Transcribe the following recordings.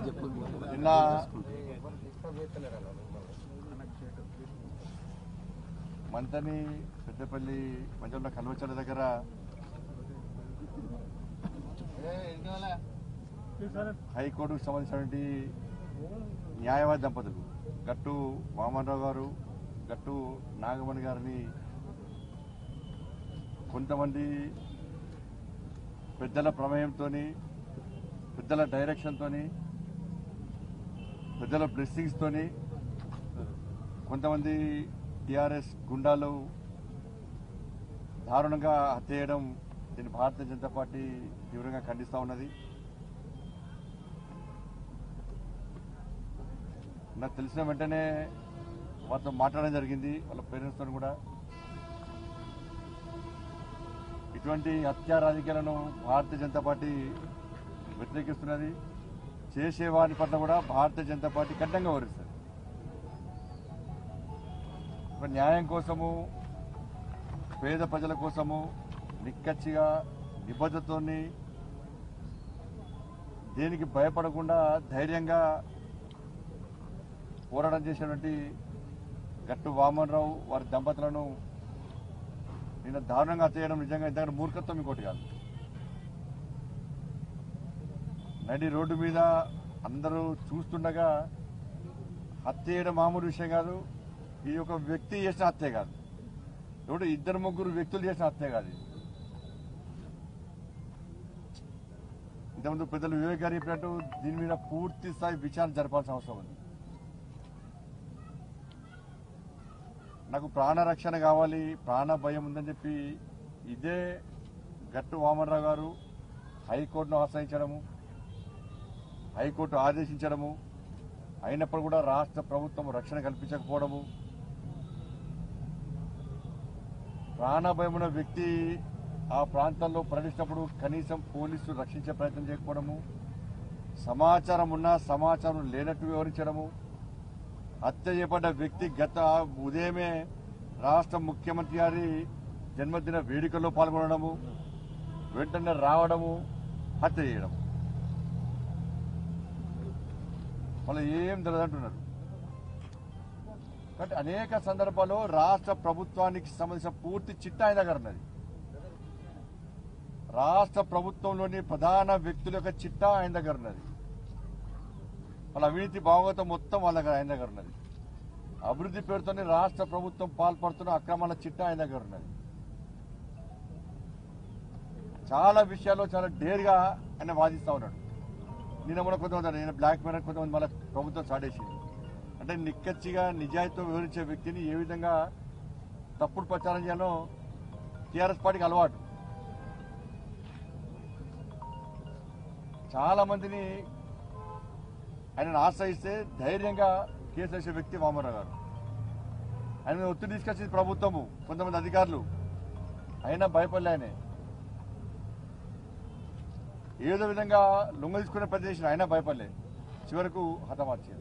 నిన్న మంతని పెద్దపల్లి మధ్యలో కల్వచల దగ్గర హైకోర్టుకు సంబంధించినటువంటి న్యాయవాది దంపతులు గట్టు వామనరావు గారు గట్టు నాగమణి గారిని కొంతమంది పెద్దల ప్రమేయంతో పెద్దల డైరెక్షన్తో పెద్దల బ్లెస్సింగ్స్తోని కొంతమంది టిఆర్ఎస్ గుండాలు దారుణంగా హత్య చేయడం దీన్ని భారతీయ జనతా పార్టీ తీవ్రంగా ఖండిస్తూ ఉన్నది నాకు తెలిసిన వెంటనే వారితో మాట్లాడడం జరిగింది వాళ్ళ పేరెంట్స్తో కూడా ఇటువంటి హత్యా రాజకీయాలను భారతీయ జనతా పార్టీ వ్యతిరేకిస్తున్నది చేసే వారి పట్ల కూడా భారతీయ జనతా పార్టీ కఠినంగా వివరిస్తుంది ఒక న్యాయం కోసము పేద ప్రజల కోసము నిక్కచ్చిగా నిబద్ధతోని దేనికి భయపడకుండా ధైర్యంగా పోరాటం చేసినటువంటి గట్టు వామన్రావు వారి దంపతులను నిన్న దారుణంగా హత్య చేయడం నిజంగా ఇంతకంటే మూర్ఖత్వం ఇంకోటి కాదు నడి రోడ్డు మీద అందరూ చూస్తుండగా హత్య చేయడం మామూలు విషయం కాదు ఈ ఒక వ్యక్తి చేసిన హత్య కాదు ఇప్పుడు ఇద్దరు ముగ్గురు వ్యక్తులు చేసిన హత్య కాదు ఇది. ఇంతకుముందు పెద్దలు వివేక్ గారు చెప్పినట్టు దీని మీద పూర్తి స్థాయి విచారణ జరపాల్సిన అవసరం ఉంది నాకు ప్రాణ రక్షణ కావాలి ప్రాణ భయం ఉందని చెప్పి ఇదే గట్టు వామనరావు గారు హైకోర్టును ఆశ్రయించడము హైకోర్టు ఆదేశించడము అయినప్పుడు కూడా రాష్ట్ర ప్రభుత్వం రక్షణ కల్పించకపోవడము ప్రాణభయం ఉన్న వ్యక్తి ఆ ప్రాంతంలో పర్యటించినప్పుడు కనీసం పోలీసులు రక్షించే ప్రయత్నం చేయకపోవడము సమాచారం ఉన్నా సమాచారం లేనట్టు వివరించడము హత్య చేయబడ్డ వ్యక్తి గత ఉదయమే రాష్ట్ర ముఖ్యమంత్రి గారి జన్మదిన వేడుకల్లో పాల్గొనడము వెంటనే రావడము హత్య చేయడం మళ్ళీ ఏం తెలియదంటున్నారు కాబట్టి అనేక సందర్భాల్లో రాష్ట్ర ప్రభుత్వానికి సంబంధించిన పూర్తి చిట్టా ఆయన దగ్గర ఉన్నది రాష్ట్ర ప్రభుత్వంలోని ప్రధాన వ్యక్తుల యొక్క చిట్టా ఆయన దగ్గర ఉన్నది వాళ్ళ అవినీతి భాగవతం మొత్తం వాళ్ళ దగ్గర ఆయన దగ్గర ఉన్నది అభివృద్ధి పేరుతోనే రాష్ట్ర ప్రభుత్వం పాల్పడుతున్న అక్రమాల చిట్టా ఆయన దగ్గర ఉన్నది చాలా విషయాల్లో చాలా డేర్గా ఆయన వాదిస్తా ఉన్నాడు నిన్న కూడా కొంతమంది నేను బ్లాక్ మెయిల్ కొంతమంది మళ్ళీ ప్రభుత్వం సాడేసింది అంటే నిక్కచ్చిగా నిజాయితీతో వివరించే వ్యక్తిని ఏ విధంగా తప్పుడు ప్రచారం చేయాలో టీఆర్ఎస్ పార్టీకి అలవాటు చాలా మందిని ఆయనను ఆశ్రయిస్తే ధైర్యంగా కేసు వేసే వ్యక్తి వామరావు గారు ఆయన మీద ఒత్తిడి తీసుకొచ్చింది ప్రభుత్వము కొంతమంది అధికారులు అయినా భయపడలే ఆయనే ఏదో విధంగా లొంగ తీసుకునే పని చేసిన అయినా భయపడలే చివరకు హతమార్చేది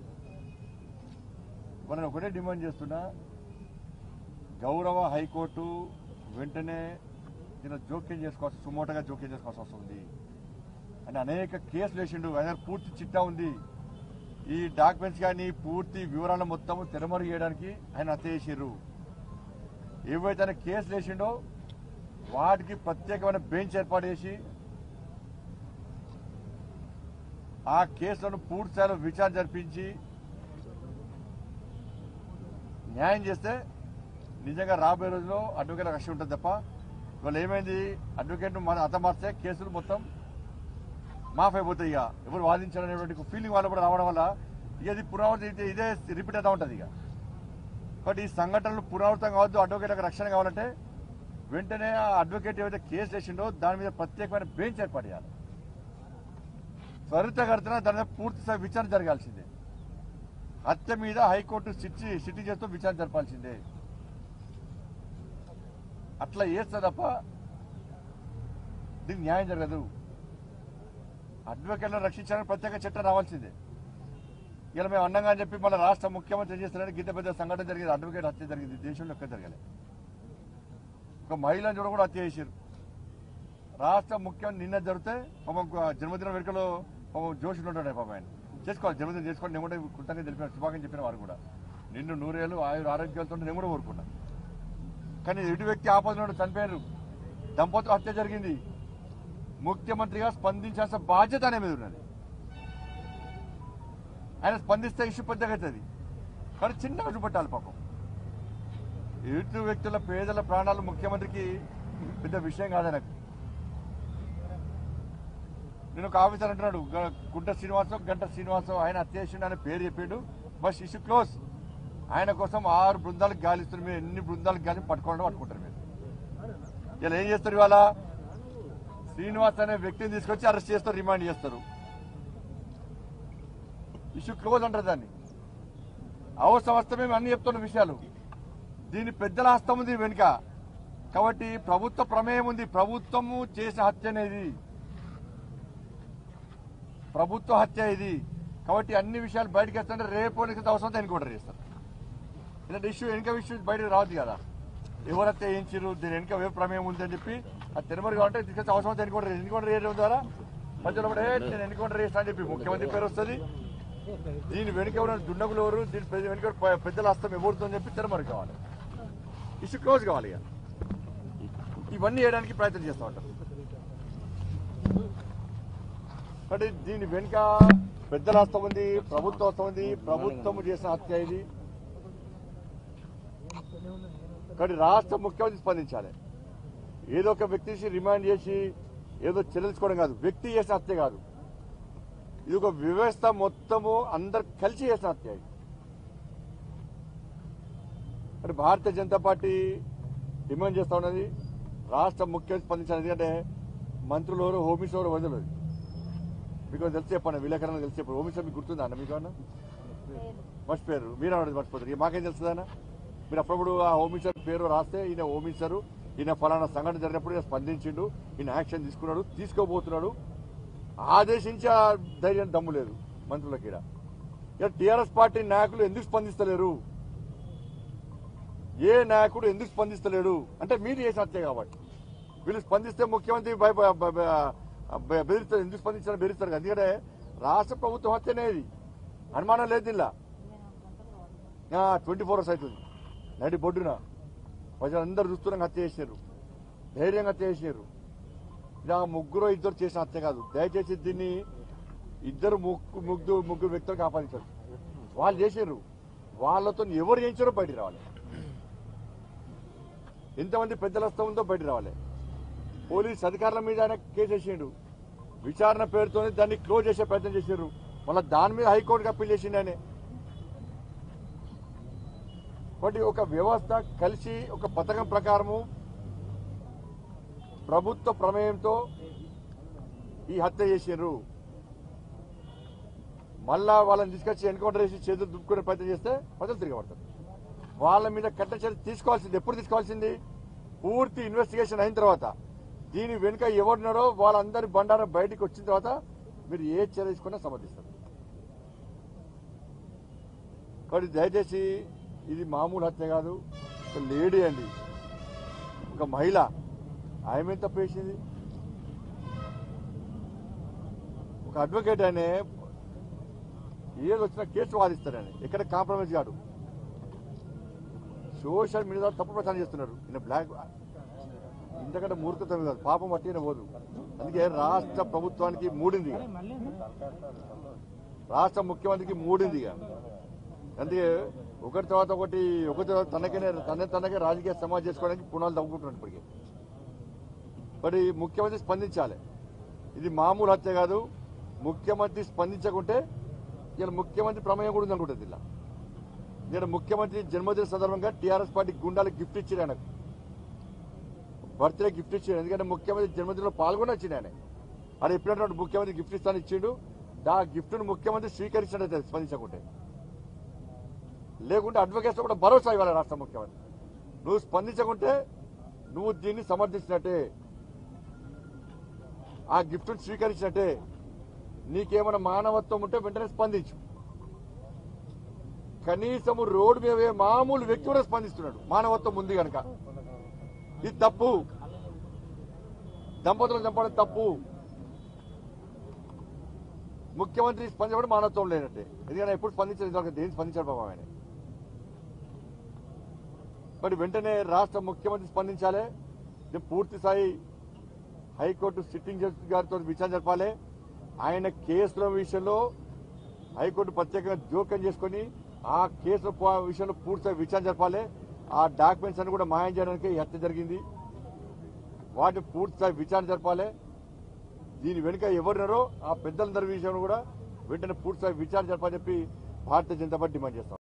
మనం ఒకటే డిమాండ్ చేస్తున్నా గౌరవ హైకోర్టు వెంటనే దీని జోక్యం చేసుకోవాల్సి సుమోటగా జోక్యం చేసుకోవాల్సి వస్తుంది అని అనేక కేసులు వేసిండు ఆయన దగ్గర పూర్తి చిట్టా ఉంది ఈ డాక్యుమెంట్స్ కానీ పూర్తి వివరాలు మొత్తం తెరమరుగు చేయడానికి ఆయన హత్య చేసిర్రు ఏవైతే ఆయన కేసులు వేసిండో వాటికి ప్రత్యేకమైన బెంచ్ ఏర్పాటు చేసి ఆ కేసులను పూర్తి స్థాయిలో విచారణ జరిపించి న్యాయం చేస్తే నిజంగా రాబోయే రోజుల్లో అడ్వకేట్ రక్షణ ఉంటుంది తప్ప ఇవాళ ఏమైంది అడ్వకేట్ మన అతమార్స్తే కేసులు మొత్తం మాఫ్ అయిపోతాయి ఇక ఎవరు వాదించాలనేటువంటి ఫీలింగ్ వాళ్ళు కూడా రావడం వల్ల ఇక ఇది పునరావృతం అయితే ఇదే రిపీట్ అవుతా ఉంటుంది ఇక కాబట్టి ఈ సంఘటనలు పునరావృతం కావద్దు అడ్వకేట్లకు రక్షణ కావాలంటే వెంటనే ఆ అడ్వకేట్ ఏవైతే కేసు వేసిండో దాని మీద ప్రత్యేకమైన బెంచ్ ఏర్పాటు చేయాలి త్వరితగతిన దాని మీద పూర్తి స్థాయి విచారణ జరగాల్సిందే హత్య మీద హైకోర్టు సిట్టి సిట్టి చేస్తూ విచారణ జరపాల్సిందే అట్లా చేస్తే తప్ప దీనికి న్యాయం జరగదు అడ్వకేట్లను రక్షించాలని ప్రత్యేక చట్టం రావాల్సిందే ఇలా మేము అన్నంగా అని చెప్పి మళ్ళీ రాష్ట్ర ముఖ్యమంత్రి చేస్తున్నారని గీత పెద్ద సంఘటన జరిగింది అడ్వకేట్ హత్య జరిగింది దేశంలో ఎక్కడ జరగలే ఒక మహిళను చూడ కూడా హత్య చేశారు రాష్ట్ర ముఖ్యమంత్రి నిన్న జరిగితే పాపం జన్మదిన వేడుకలో పాపం జోషులు ఉంటాడు పాపం ఆయన చేసుకోవాలి జన్మదినం చేసుకోండి నేను కూడా కృతజ్ఞత తెలిపిన శుభాకాంక్షలు చెప్పిన వారు కూడా నిన్ను నూరేళ్ళు ఆయుర ఆరోగ్యాలతో నేను కూడా కోరుకున్నా కానీ ఎటు వ్యక్తి ఆపదలో చనిపోయారు దంపతుల హత్య జరిగింది ముఖ్యమంత్రిగా స్పందించాల్సిన బాధ్యత అనే మీద ఉన్నది ఆయన స్పందిస్తే ఇష్యూ పెద్దగా అవుతుంది కానీ చిన్నగా చూపెట్టాలి పాపం ఎటు వ్యక్తుల పేదల ప్రాణాలు ముఖ్యమంత్రికి పెద్ద విషయం కాదనకు నేను ఒక ఆఫీసర్ అంటున్నాడు గ- గుంట శ్రీనివాసరావు గంట శ్రీనివాసరావు ఆయన హత్య చేసిండు ఆయన పేరు చెప్పిండు బస్ ఇష్యూ క్లోజ్ ఆయన కోసం ఆరు బృందాలకు గాలిస్తున్నారు మీరు ఎన్ని బృందాలకు గాలి పట్టుకోవడం పట్టుకుంటారు మీరు ఇలా ఏం చేస్తారు ఇవాళ శ్రీనివాస్ అనే వ్యక్తిని తీసుకొచ్చి అరెస్ట్ చేస్తారు రిమాండ్ చేస్తారు ఇష్యూ క్లోజ్ అంటారు దాన్ని అవసరం వస్తే మేము అన్ని చెప్తున్న విషయాలు దీని పెద్దల హస్తం ఉంది వెనుక కాబట్టి ప్రభుత్వ ప్రమేయం ఉంది ప్రభుత్వము చేసిన హత్య అనేది ప్రభుత్వ హత్య ఇది కాబట్టి అన్ని విషయాలు బయటకు వస్తుంటే రేపు నీకు అవసరం ఎన్కౌంటర్ చేస్తారు ఇలాంటి ఇష్యూ వెనుక ఇష్యూ బయటకు రావద్దు కదా ఎవరు హత్య చేయించారు దీని వెనుక ఏ ప్రమేయం ఉంది అని చెప్పి అది తెరమరు కావాలంటే తీసుకొచ్చి అవసరం ఎన్కౌంటర్ చేసి ఎన్కౌంటర్ చేయడం ద్వారా ప్రజలు కూడా "ఏ, నేను ఎన్కౌంటర్ చేస్తా అని చెప్పి ముఖ్యమంత్రి పేరు వస్తుంది దీని వెనుక ఉన్న దుండగులు ఎవరు దీని పెద్ద- వెనుక పె- పెద్దల హస్తం ఎవరితో అని చెప్పి తెరమరు కావాలి ఇష్యూ క్లోజ్ కావాలి ఇక ఇవన్నీ చేయడానికి ప్రయత్నం చేస్తూ ఉంటారు కాబట్టి దీని వెనుక పెద్దల హస్తం ఉంది ప్రభుత్వ హస్తం ఉంది ప్రభుత్వం చేసిన హత్య ఇది కాబట్టి రాష్ట్ర ముఖ్యమంత్రి స్పందించాలి ఏదో ఒక వ్యక్తిని రిమాండ్ చేసి ఏదో చెల్లించుకోవడం కాదు వ్యక్తి చేసిన హత్య కాదు ఇది ఒక వ్యవస్థ మొత్తము అందరు కలిసి చేసిన హత్య ఇది మరి భారతీయ జనతా పార్టీ డిమాండ్ చేస్తా ఉన్నది రాష్ట్ర ముఖ్యమంత్రి స్పందించాలి ఎందుకంటే మంత్రులు ఎవరు హోమిస్ ఎవరు వదలదు మీకు తెలిసి చెప్పండి విలేకరణ తెలిసి చెప్పండి హోమిస్ మీకు గుర్తుందా అన్న మీకు ఏమన్నా మర్చిపోయారు మీరు అన్నది మర్చిపోతారు ఇక మాకేం తెలుస్తుందన్న మీరు అప్పుడప్పుడు ఆ హోమిసర్ పేరు రాస్తే ఈయన హోమిసరు ఈయన ఫలానా సంఘటన జరిగినప్పుడు ఈయన స్పందించిండు ఈయన యాక్షన్ తీసుకున్నాడు తీసుకోబోతున్నాడు ఆదేశించే ఆ ధైర్యం దమ్ము లేదు మంత్రులకి ఈడ. ఇక టీఆర్ఎస్ పార్టీ నాయకులు ఎందుకు స్పందిస్తలేరు ఏ నాయకుడు ఎందుకు స్పందిస్తలేడు అంటే మీరు చేసిన హత్య కాబట్టి వీళ్ళు స్పందిస్తే ముఖ్యమంత్రి భయ- భయ- భయ- భయ- బెదిరిస్తారు ఎందుకు స్పందించాలని బెదిరిస్తారు కదా. ఎందుకంటే రాష్ట్ర ప్రభుత్వం హత్యనే ఇది అనుమానం లేదు ఇలా ట్వంటీ ఫోర్ అవర్స్ అవుతుంది నడి బొడ్డున ప్రజలందరూ చూస్తున్నాం హత్య చేశారు ధైర్యంగా హత్య చేశారు ఇలా ముగ్గురు ఇద్దరు చేసిన హత్య కాదు దయచేసి దీన్ని ఇద్దరు ముగ్గు ముగ్గురు ముగ్గురు వ్యక్తులకు ఆపాదించారు వాళ్ళు చేశారు వాళ్ళతో ఎవరు చేయించారో బయటికి రావాలి ఎంతమంది పెద్దల హస్తం ఉందో బయటికి రావాలి పోలీస్ అధికారుల మీద ఆయన కేసు వేసిండు విచారణ పేరుతోనే దాన్ని క్లోజ్ చేసే ప్రయత్నం చేశారు మళ్ళీ దాని మీద హైకోర్టుకి అప్పీల్ చేసిండు ఆయన కాబట్టి ఒక వ్యవస్థ కలిసి ఒక పథకం ప్రకారము ప్రభుత్వ ప్రమేయంతో ఈ హత్య చేసారు మళ్ళా వాళ్ళని తీసుకొచ్చి ఎన్కౌంటర్ చేసి చేతులు దుప్పుకునే ప్రయత్నం చేస్తే ప్రజలు తిరగబడతారు వాళ్ళ మీద కట్ట చర్య తీసుకోవాల్సింది ఎప్పుడు తీసుకోవాల్సింది పూర్తి ఇన్వెస్టిగేషన్ అయిన తర్వాత దీని వెనుక ఎవరున్నారో వాళ్ళందరి బండారం బయటికి వచ్చిన తర్వాత మీరు ఏ చర్య తీసుకున్నా సమర్థిస్తారు కాబట్టి దయచేసి ఇది మామూలు హత్య కాదు ఒక లేడీ అండి ఒక మహిళ ఆమె తప్పు చేసింది ఒక అడ్వకేట్ అనే ఏది వచ్చినా కేసు వాదిస్తారు ఆయన ఎక్కడ కాంప్రమైజ్ కాదు సోషల్ మీడియా ద్వారా తప్పు ప్రచారం చేస్తున్నారు ఈయన బ్లాక్ ఇంతకంటే మూర్ఖతం కాదు పాపం పట్టిన పోదు అందుకే రాష్ట్ర ప్రభుత్వానికి మూడింది ఇక. రాష్ట్ర ముఖ్యమంత్రికి మూడింది ఇక. అందుకే ఒకటి తర్వాత ఒకటి ఒకటి తర్వాత తనకనే తన తనకే రాజకీయ సమాజం చేసుకోవడానికి పునాలు తవ్వుకుంటున్నాడు ఇప్పటికే మరి ముఖ్యమంత్రి స్పందించాలి ఇది మామూలు హత్య కాదు ముఖ్యమంత్రి స్పందించకుంటే ఇలా ముఖ్యమంత్రి ప్రమేయం కూడా ఉంది అనుకుంటుంది ఇలా నేను ముఖ్యమంత్రి జన్మదిన సందర్భంగా టీఆర్ఎస్ పార్టీ గుండాలకు గిఫ్ట్ ఇచ్చారు ఆయనకు బర్త్డే గిఫ్ట్ ఇచ్చాడు ఎందుకంటే ముఖ్యమంత్రి జన్మదినంలో పాల్గొని వచ్చింది ఆయన అది ఎప్పుడంటే ముఖ్యమంత్రి గిఫ్ట్ ఇస్తాను ఇచ్చిండు ఆ గిఫ్ట్ ను ముఖ్యమంత్రి స్వీకరించినట్టు స్పందించకుంటే లేకుంటే అడ్వకేట్స్ కూడా భరోసా ఇవ్వాలి రాష్ట్ర ముఖ్యమంత్రి నువ్వు స్పందించకుంటే నువ్వు దీన్ని సమర్థించినట్టే ఆ గిఫ్ట్ స్వీకరించినట్టే నీకేమైనా మానవత్వం ఉంటే వెంటనే స్పందించు కనీసము రోడ్డు మీద పోయే మామూలు వ్యక్తి కూడా స్పందిస్తున్నాడు మానవత్వం ఉంది కనుక ఇది తప్పు దంపతులను చంపడం తప్పు ముఖ్యమంత్రి స్పందించడం మానవత్వం లేనట్టే ఎందుకంటే ఎప్పుడు స్పందించారు ఇంతవరకు దేని స్పందించారు బాబు ఆయన మరి వెంటనే రాష్ట్ర ముఖ్యమంత్రి స్పందించాలి ఇది పూర్తి స్థాయి హైకోర్టు సిట్టింగ్ జడ్జి గారితో విచారణ జరపాలి ఆయన కేసుల విషయంలో హైకోర్టు ప్రత్యేకంగా జోక్యం చేసుకొని ఆ కేసుల ప- విషయంలో పూర్తిగా విచారణ జరపాలి ఆ డాక్యుమెంట్స్ అన్ని కూడా మాయం చేయడానికి ఈ హత్య జరిగింది వాటిని పూర్తిస్థాయి విచారణ జరపాలి దీని వెనుక ఎవరున్నారో ఆ పెద్దలందరి విషయంలో కూడా వెంటనే పూర్తిస్థాయి విచారణ జరపాలని చెప్పి భారతీయ జనతా పార్టీ డిమాండ్ చేస్తాం